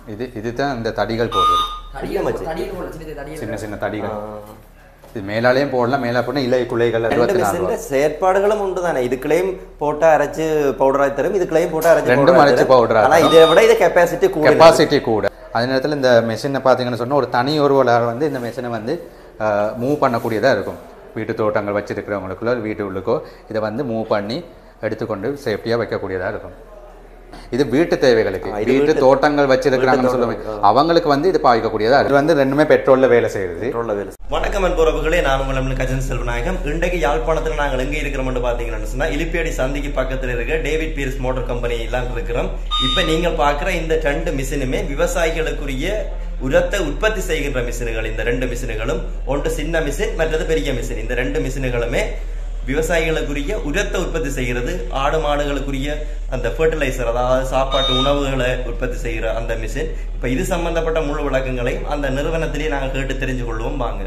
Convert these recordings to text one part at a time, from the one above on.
இது இதுதான் இந்த தடிகள் போடுறது தடியை மச்சி. தடியை போடல சின்ன தடியை சின்ன சின்ன தடிகள் இது மேலாலேயும் போடலாம் மேலே போனால் இலை குலைகள் ரெண்டு அறுபத்தி நாலு மிஷின் செயற்பாடுகளும் உண்டு தானே இதுக்குள்ளேயும் போட்டு அரைச்சு பவுடராய் தரும் இதுக்குள்ளேயும் போட்டு அரைச்சு ரெண்டும் powder ஆய் அரைச்சு தரும். powder ஆ ஆனா தரும். இதை விட இது கெப்பாசிட்டி கூட இருக்கு. கெப்பாசிட்டி கூட அதே நேரத்தில் இந்த மெஷினை பார்த்தீங்கன்னு சொன்னால் ஒரு தனி ஒருவலார் வந்து இந்த மெஷினை வந்து மூவ் பண்ணக்கூடியதாக இருக்கும் வீட்டு தோட்டங்கள் வச்சிருக்கிறவங்களுக்குள்ள வீட்டு உள்ளுக்கோ இதை வந்து மூவ் பண்ணி எடுத்துக்கொண்டு சேஃப்டியாக வைக்கக்கூடியதாக இருக்கும் இது வீட்டு தேவைகளுக்கு ஆ, இது வீட்டு வீட்டு- தோட்டங்கள் வச்சிருக்கிறாங்கன்னு சொல்லுவாங்க அவங்களுக்கு வந்து இது பாவிக்கக்கூடியதா இது வந்து ரெண்டுமே பெட்ரோல்ல வேலை செய்யுது பெட்ரோல்ல வேலை வணக்கம் அன்புறவுகளே நான் உங்கள் அண்ணன் கஜன் செல்வநாயகம் இன்றைக்கு யாழ்ப்பாணத்தில் நாங்கள் எங்க இருக்கிறோம்னு பாத்தீங்கன்னு சொன்னா இலிப்பேடி சந்திக்கு பக்கத்துல இருக்க டேவிட் பீர்ஸ் மோட்டார் கம்பெனி எல்லாம் இருக்கிறோம் இப்ப நீங்கள் பார்க்குற இந்த ரெண்டு மிஷினுமே விவசாயிகளுக்குரிய உரத்தை உற்பத்தி செய்கின்ற மிஷின்கள் இந்த ரெண்டு மிஷின்களும் ஒன்று சின்ன மிஷின் மற்றது பெரிய மிஷின் இந்த ரெண்டு மிஷின்களுமே விவசாயிகளுக்குரிய உரத்தை உற்பத்தி செய்கிறது ஆடு மாடுகளுக்குரிய அந்த ஃபர்டிலைசர் அதாவது சாப்பாட்டு உணவுகளை உற்பத்தி செய்கிற அந்த மிஷின் இப்ப இது சம்பந்தப்பட்ட முழு விளக்கங்களையும் அந்த நிறுவனத்திலேயே நாங்கள் கேட்டு தெரிஞ்சு கொள்வோம் வாங்க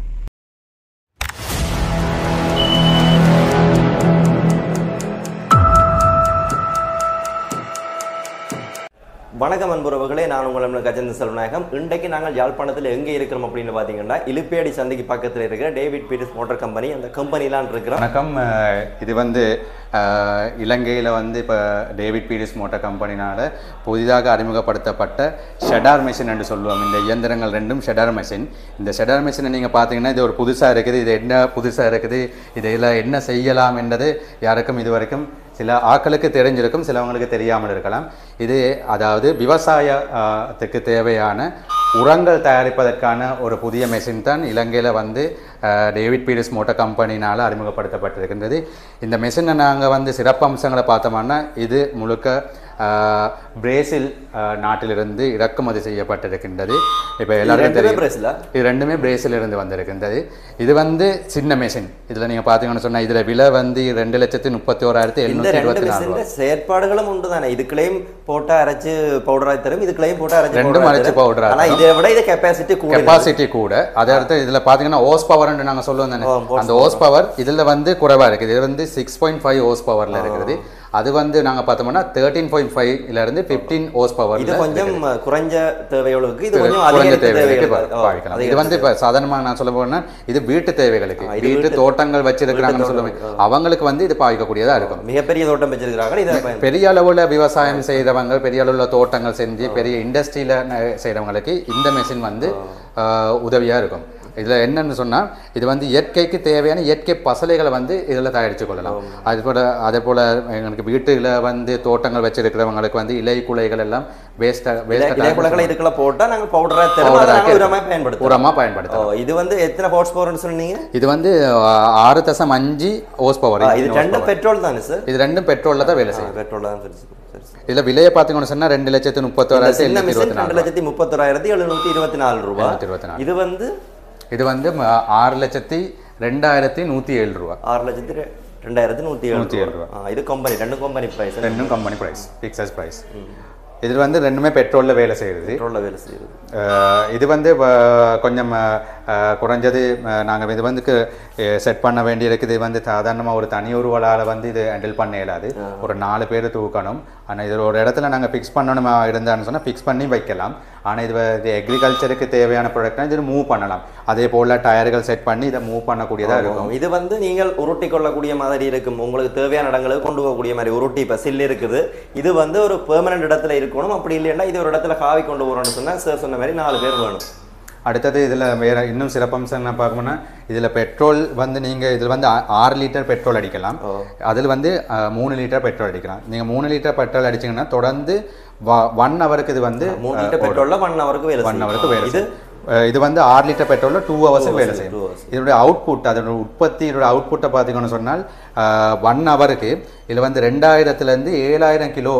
வணக்கம் அன்புறவுகளே நான் உங்கள் அண்ணன் கஜேந்திர செல்வநாயகம் இன்றைக்கு நாங்கள் யாழ்ப்பாணத்தில் எங்கே இருக்கிறோம் அப்படின்னு பார்த்தீங்கன்னா இலுப்பேடி சந்தைக்கு பக்கத்தில் இருக்கிற டேவிட் பீட்டர்ஸ் மோட்டார் கம்பெனி அந்த கம்பெனிலாம் இருக்கிறோம் வணக்கம் அஹ், இது வந்து அஹ், இலங்கையில வந்து இப்போ டேவிட் பீரிஸ் மோட்டார் கம்பெனினால புதிதாக அறிமுகப்படுத்தப்பட்ட ஷெடார் மிஷின் என்று சொல்லுவோம் இந்த இயந்திரங்கள் ரெண்டும் ஷெடார் மிஷின் இந்த ஷெடார் மிஷினை நீங்க பார்த்தீங்கன்னா இது ஒரு புதுசா இருக்குது இது என்ன புதுசா இருக்குது இதில் என்ன செய்யலாம் என்றது யாருக்கும் இது வரைக்கும் சில ஆட்களுக்கு தெரிஞ்சிருக்கும் சிலவங்களுக்கு தெரியாமல் இருக்கலாம் இது அதாவது விவசாயத்துக்கு தேவையான உரங்கள் தயாரிப்பதற்கான ஒரு புதிய மெஷின் தான் இலங்கையில் வந்து அஹ், டேவிட் பீரிஸ் மோட்டார் கம்பெனினால் அறிமுகப்படுத்தப்பட்டிருக்கின்றது இந்த மெஷினை நாங்கள் வந்து சிறப்பம்சங்களை பார்த்தோம்னா இது முழுக்க அஹ், பிரேசில் அஹ், நாட்டிலிருந்து இறக்குமதி செய்யப்பட்டிருக்கின்றது இப்போ எல்லாருக்கும் ரெண்டுமே தெரியும் பிரேசிலா? இது ரெண்டுமே பிரேசில் இருந்து வந்திருக்கின்றது இது வந்து சின்ன மெஷின் இதில் நீங்கள் பார்த்தீங்கன்னு சொன்னால் இதில் விலை வந்து ரெண்டு லட்சத்தி முப்பத்தி ஓராயிரத்தி இந்த எழுநூற்றி ரெண்டு இருபத்தி நாலு மிஷின் செயற்பாடுகளும் உண்டு தானே இதுக்குள்ளேயும் போட்டு அரைச்சு பவுடராய் தரும் இதுக்குள்ளேயும் போட்டு அரைச்சு ரெண்டும் powder ஆய் அரைச்சு தரும். powder ஆய் ஆனா தரும். இதை விட இது கெப்பாசிட்டி கூட இருக்கு. கெப்பாசிட்டி கூட அதே அடுத்து இதுல பாத்தீங்கன்னா ஓஸ் பவர்னு நாங்க சொல்லுவோம் தானே ஆ, horse அந்த ஓஸ் பவர் இதுல வந்து குறைவா இருக்குது இது வந்து சிக்ஸ் பாயிண்ட் ஃபைவ் ஓஸ் பவர்ல இருக்குது அது வந்து நாங்க பார்த்தோம்னா தேர்ட்டீன் பாயிண்ட் ஃபைவ்ல இருந்து பிப்டீன் ஓஸ் பவர் இது கொஞ்சம் குறைஞ்ச தேவைகளுக்கு இது கொஞ்சம் குறைஞ்ச அதிகரித்த தேவைகளுக்கு தேவைகள் பா- பாவிக்கலாம் இது வந்து இப்ப சாதாரணமா நான் சொல்ல போனா இது வீட்டு தேவைகளுக்கு இது வீட்டு வீட்டு- தோட்டங்கள் வச்சிருக்கிறாங்கன்னு வீட்டு சொல்லுவாங்க அவங்களுக்கு வந்து இது பாவிக்கக்கூடியதா இருக்கும் மிகப்பெரிய தோட்டம் வச்சிருக்கிறாங்க இதை பயன் பெரிய அளவுல விவசாயம் செய்கிறவங்க பெரிய அளவுல தோட்டங்கள் செஞ்சு பெரிய இண்டஸ்ட்ரியில செய்கிறவங்களுக்கு இந்த மெஷின் வந்து ஆஹ், உதவியா இருக்கும் இதுல என்னன்னு சொன்னா இது வந்து இயற்கைக்கு தேவையான இயற்கை பசலைகளை வந்து இதுல தயாரித்து கொள்ளலாம் அது போல அதே போல எங்களுக்கு வீட்டுல வந்து தோட்டங்கள் வச்சிருக்கிறவங்களுக்கு வந்து இலை குலைகள் எல்லாம் வேஸ்டா இலைக்குலகளை வேஸ்ட் இதுக்குள்ள போட்டா நாங்க பவுடரா தரும் Powder அதை ஆக்கி நாங்க உரமா பயன்படுத்துறோம் உரமா ஓ, பயன்படுத்தலாம் இது வந்து எத்தனை ஹார்ஸ் பவர்னு சொன்னீங்க இது வந்து ஆஹ், ஆறு தசம் அஞ்சு ஓஸ் பவர் ஆ, இது ரெண்டும் பெட்ரோல் தானே சார் இது ரெண்டும் பெட்ரோல்ல தான் வேலை செய்யும் பெட்ரோல் தான் சரி சரி, சரி சரி இதுல விலையை பார்த்தீங்கன்னு சொன்னா ரெண்டு லட்சத்து இந்த முப்பத்தோராயிரத்தி சின்ன எண்ணூத்தி மிஷின் இருபத்தி ரெண்டு நாலு லட்சத்தி முப்பத்தோராயிரத்தி எழுநூத்தி இருபத்தி நாலு ரூபாய் எழுநூத்தி இருபத்தி நாலு. இது வந்து இது வந்து ம, ஆறு லட்சத்தி ரெண்டாயிரத்தி நூத்தி ஏழு ரூபா ஆறு லட்சத்தி ரெ- ரெண்டாயிரத்தி நூத்தி ஏழு நூத்தி ஏழு ரூபாய் ஆ, இது கம்பெனி ரெண்டு கம்பெனி பிரைஸ் ரெண்டும் கம்பெனி பிரைஸ் பிக்சஸ் பிரைஸ் இது வந்து ரெண்டுமே பெட்ரோல்ல வேலை செய்யுது பெட்ரோல்ல வேலை செய்யுது அஹ் இது வந்து வ- கொஞ்சம் அஹ், குறைஞ்சது அஹ், நாங்க இது வந்து செட் பண்ண வேண்டி இருக்குது இது வந்து சாதாரணமா ஒரு தனி ஒருவலால் வந்து இது ஹேண்டில் பண்ண இயலாது ஒரு நாலு பேர் தூக்கணும் ஆனா இது ஒரு இடத்துல நாங்க ஃபிக்ஸ் பண்ணணுமா இருந்தான்னு சொன்னா ஃபிக்ஸ் பண்ணி வைக்கலாம் ஆனா இது வ- இது அக்ரிகல்ச்சருக்கு தேவையான ப்ராடக்ட்னா இது மூவ் பண்ணலாம் அதே போல டயர்கள் செட் பண்ணி இதை மூவ் பண்ணக்கூடியதா இருக்கும் இது வந்து நீங்கள் உருட்டி கொள்ளக்கூடிய மாதிரி இருக்கும் உங்களுக்கு தேவையான இடங்களுக்கு கொண்டு போகக்கூடிய மாதிரி உருட்டி இப்போ சில்லு இருக்குது இது வந்து ஒரு பெர்மனன்ட் இடத்துல இருக்கணும் அப்படி இல்லைன்னா இது ஒரு இடத்துல காவி கொண்டு போகிறோம்னு சொன்னா சார் சொன்ன மாதிரி நாலு பேர் வேணும் அடுத்தது இதில் வேற இன்னும் சிறப்பம்சம் என்ன பார்க்கணும்னா இதில் பெட்ரோல் வந்து நீங்கள் இதில் வந்து ஆ- ஆறு லிட்டர் பெட்ரோல் அடிக்கலாம் அதில் வந்து அஹ், மூணு லிட்டர் பெட்ரோல் அடிக்கலாம் நீங்கள் மூணு லிட்டர் பெட்ரோல் அடிச்சீங்கன்னா தொடர்ந்து ஒன் ஹவருக்கு இது வந்து மூணு லிட்டர் பெட்ரோல்ல ஒன் ஹவருக்கு வேலை ஒன் செய்யும். ஹவருக்கு வேலை இது செய்யும் அஹ், இது வந்து ஆறு லிட்டர் பெட்ரோல்ல டூ ஹவர்ஸுக்கு வேலை two செய்யும் hours. இதனுடைய அவுட்புட் அதோட உற்பத்தி இதோட அவுட்புட்டை பார்த்தீங்கன்னு சொன்னால் ஒன் ஹவருக்கு இதில் வந்து ரெண்டாயிரத்துலேருந்து ஏழாயிரம் கிலோ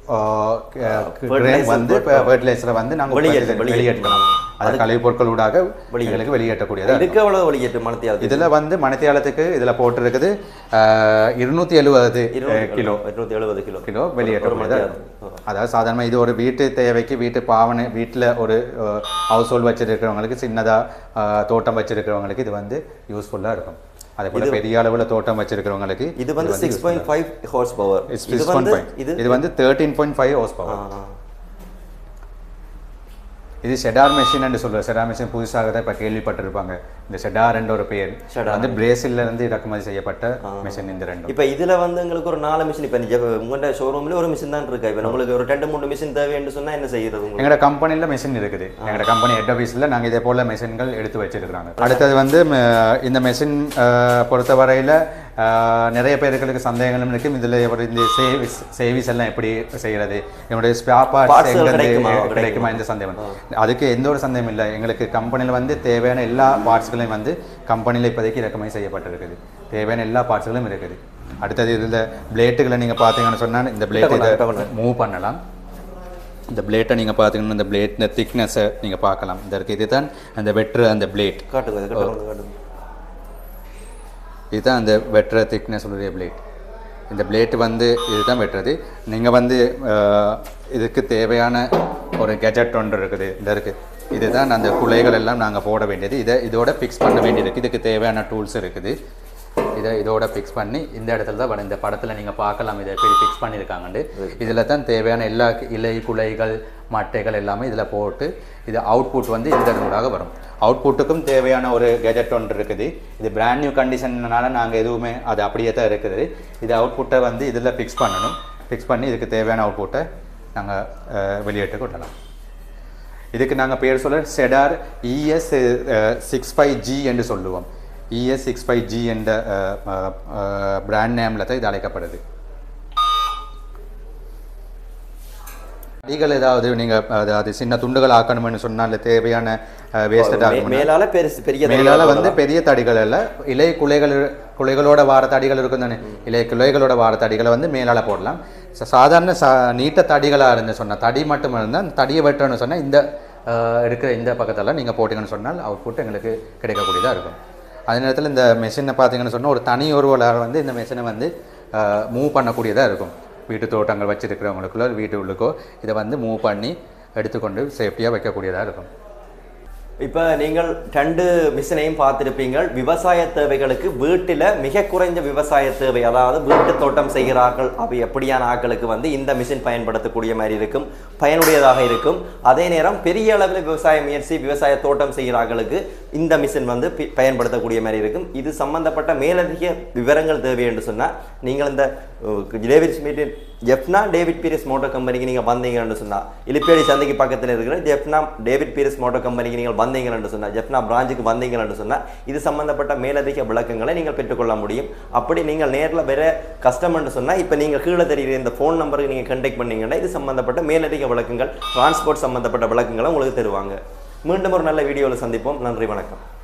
Fertilizer வந்து போட்டு- ஃபர்டிலைசரை வந்து நாங்கள் வெளியேற்று- வெளியேற்றலாம் அது கழிவுப் பொருட்களூடாக எங்களுக்கு வெளியேற்றக்கூடியதா இதுக்கு எவ்வளவு வெளியேற்று மனத்தியாவது இதுல வந்து மணித்தியாலத்துக்கு இதுல போட்டிருக்குது இருநூத்தி எழுபது கிலோ இருநூத்தி எழுபது கிலோ கிலோ வெளியேற்றக்கூடியதா அதாவது சாதாரணமா இது ஒரு வீட்டு தேவைக்கு வீட்டு பாவனை வீட்டுல ஒரு ஹவுஸ் ஹோல்ட் வச்சிருக்கிறவங்களுக்கு சின்னதா அஹ், தோட்டம் வச்சிருக்கிறவங்களுக்கு இது வந்து யூஸ்ஃபுல்லா இருக்கும் அதே போல பெரிய அளவுல தோட்டம் வச்சிருக்கிறவங்களுக்கு இது வந்து six point five horse power இது வந்து இது இது வந்து thirteen point five horse power இது செடார் மெஷின் என்று சொல்லுவோம் செடார் மெஷின் புதுசாக தான் இப்போ கேள்விப்பட்டிருப்பாங்க இந்த செடார் என்ற ஒரு பெயர் செடார். வந்து பிரேசில்ல இருந்து இறக்குமதி செய்யப்பட்ட மெஷின் இந்த ரெண்டும் இப்போ இதுல வந்து எங்களுக்கு ஒரு நாலு மிஷின் இப்போ உங்கள்கிட்ட ஷோரூம்ல ஒரு மிஷின் தான் இருக்கு இப்போ உங்களுக்கு ஒரு ரெண்டு மூணு மிஷின் தேவைன்னு சொன்னா என்ன செய்யறது உங்களுக்கு எங்களோட கம்பெனியில் மெஷின் இருக்குது எங்களோட கம்பெனி ஹெட் ஆஃபீஸில் நாங்கள் இதே போல் மெஷின்கள் எடுத்து வச்சிருக்கிறாங்க அடுத்தது வந்து ம, இந்த மெஷின் பொறுத்தவரையில் நிறைய பேர்களுக்கு சந்தேகங்களும் இருக்கும் இதில் ஒரு இந்த சேவிஸ் சேவிஸ் எல்லாம் எப்படி செய்கிறது என்னுடைய ஸ்பேர் Parts பார்ட்ஸ் எங்கே கிடைக்குமா? கிடைக்குமா இந்த சந்தேகம் அதுக்கு எந்த ஒரு சந்தேகம் இல்லை எங்களுக்கு கம்பெனியில் வந்து தேவையான எல்லா பார்ட்ஸ்களையும் வந்து கம்பெனியில் இப்போதைக்கு இறக்குமதி செய்யப்பட்டிருக்குது தேவையான எல்லா பார்ட்ஸ்களும் இருக்குது அடுத்தது இதில் பிளேட்டுகளை நீங்கள் பார்த்தீங்கன்னு சொன்னால் இந்த பிளேட் இதை மூவ் பண்ணலாம் இந்த பிளேட்டை நீங்கள் பார்த்தீங்கன்னா இந்த பிளேட் இந்த திக்னஸை நீங்கள் பார்க்கலாம் இந்த இருக்கு இதுதான் அந்த வெட்டுற அந்த பிளேட் காட்டுங்க இது காட்டுங்க காட்டுங்க இதுதான் அந்த வெட்டுற திக்னஸ் உடைய பிளேட் இந்த பிளேட் வந்து இதுதான் வெட்டுறது நீங்கள் வந்து அஹ், இதுக்கு தேவையான ஒரு கெஜெட் ஒன்று இருக்குது இந்த இருக்குது இதுதான் அந்த குலைகள் எல்லாம் நாங்கள் போட வேண்டியது இதை இதோட ஃபிக்ஸ் பண்ண வேண்டியது இதுக்கு தேவையான டூல்ஸ் இருக்குது இதை இதோட ஃபிக்ஸ் பண்ணி இந்த இடத்துல தான் வரும். இந்த படத்தில் நீங்கள் பார்க்கலாம் இதை எப்படி ஃபிக்ஸ் பண்ணியிருக்காங்கண்டு இதில் தான் தேவையான எல்லா இலை குலைகள் மட்டைகள் எல்லாமே இதில் போட்டு இது அவுட்புட் வந்து இந்த நூலாக வரும் அவுட்புட்டுக்கும் தேவையான ஒரு கெஜெட் ஒன்று இருக்குது இது பிராண்ட் நியூ கண்டிஷன்னால நாங்கள் எதுவுமே அது அப்படியே தான் இருக்குது இது அவுட்புட்டை வந்து இதில் ஃபிக்ஸ் பண்ணணும் ஃபிக்ஸ் பண்ணி இதுக்கு தேவையான அவுட்புட்டை நாங்கள் வெளியிட்டு கொள்ளலாம் இதுக்கு நாங்கள் பேர் சொல்ல செடார் இஎஸ் சிக்ஸ் ஃபைவ் ஜி என்று சொல்லுவோம் இஎஸ் சிக்ஸ் ஃபைவ் ஜி என்ற பிராண்ட் நேமில் தான் இது அழைக்கப்படுது அடிகள் ஏதாவது நீங்கள் அதாவது சின்ன துண்டுகள் ஆக்கணும்னு சொன்னால் தேவையான வேஸ்டட் மே- ஆகணும் மேலால பெருசு பெரிய மேலால வந்து பெரிய தடிகள் அல்ல இலை குலைகள் குலைகளோட வார தடிகள் இருக்கும் தானே இலை குலைகளோட வார தடிகளை வந்து மேலால போடலாம் ச- சாதாரண சா நீட்ட தடிகளாக இருந்து சொன்னா தடி மட்டும் இருந்தால் அந்த தடியை வெட்டணும்னு சொன்னால் இந்த அஹ், இருக்கிற இந்த பக்கத்தில் நீங்கள் போட்டிங்கன்னு சொன்னால் அவுட்புட் எங்களுக்கு கிடைக்கக்கூடியதாக இருக்கும் அதே நேரத்தில் இந்த மெஷினை பார்த்தீங்கன்னு சொன்னால் ஒரு தனி ஒருவலால் வந்து இந்த மெஷினை வந்து மூவ் பண்ணக்கூடியதாக இருக்கும் வீட்டு தோட்டங்கள் வச்சிருக்கிறவங்களுக்குள்ள வீட்டு உள்ளுக்கோ இதை வந்து மூவ் பண்ணி எடுத்துக்கொண்டு சேஃப்டியாக வைக்கக்கூடியதாக இருக்கும் இப்போ நீங்கள் ரெண்டு மிஷினையும் பார்த்திருப்பீங்கள் விவசாய தேவைகளுக்கு வீட்டில் மிக குறைந்த விவசாய தேவை அதாவது வீட்டு தோட்டம் செய்கிறார்கள் அவை எப்படியான ஆட்களுக்கு வந்து இந்த மிஷின் பயன்படுத்தக்கூடிய மாதிரி இருக்கும் பயனுடையதாக இருக்கும் அதே நேரம் பெரிய அளவில் விவசாய முயற்சி விவசாய தோட்டம் செய்கிறார்களுக்கு இந்த மிஷின் வந்து பி- பயன்படுத்தக்கூடிய மாதிரி இருக்கும் இது சம்பந்தப்பட்ட மேலதிக விவரங்கள் தேவை என்று சொன்னால் நீங்கள் இந்த அஹ், David Smith Jaffna David Peiris motor கம்பெனிக்கு நீங்கள் வந்தீங்கன்னு சொன்னால் இலிப்பேடி சந்தைக்கு பக்கத்தில் இருக்கிற ஜெப்னா டேவிட் பீரிஸ் மோட்டர் கம்பெனிக்கு நீங்கள் வந்தீங்கன்னு சொன்னால் ஜெப்னா பிராஞ்சுக்கு வந்தீங்கன்னு சொன்னால் இது சம்பந்தப்பட்ட மேலதிக விளக்கங்களை நீங்கள் பெற்றுக்கொள்ள முடியும் அப்படி நீங்கள் நேரில் வேற கஸ்டமர்னு சொன்னால் இப்போ நீங்கள் கீழே தெரியுற இந்த ஃபோன் நம்பருக்கு நீங்கள் கண்டெக்ட் பண்ணீங்கன்னா இது சம்பந்தப்பட்ட மேலதிக விளக்கங்கள் டிரான்ஸ்போர்ட் சம்பந்தப்பட்ட விளக்கங்களை உங்களுக்கு தருவாங்க மீண்டும் ஒரு நல்ல வீடியோவில் சந்திப்போம் நன்றி வணக்கம்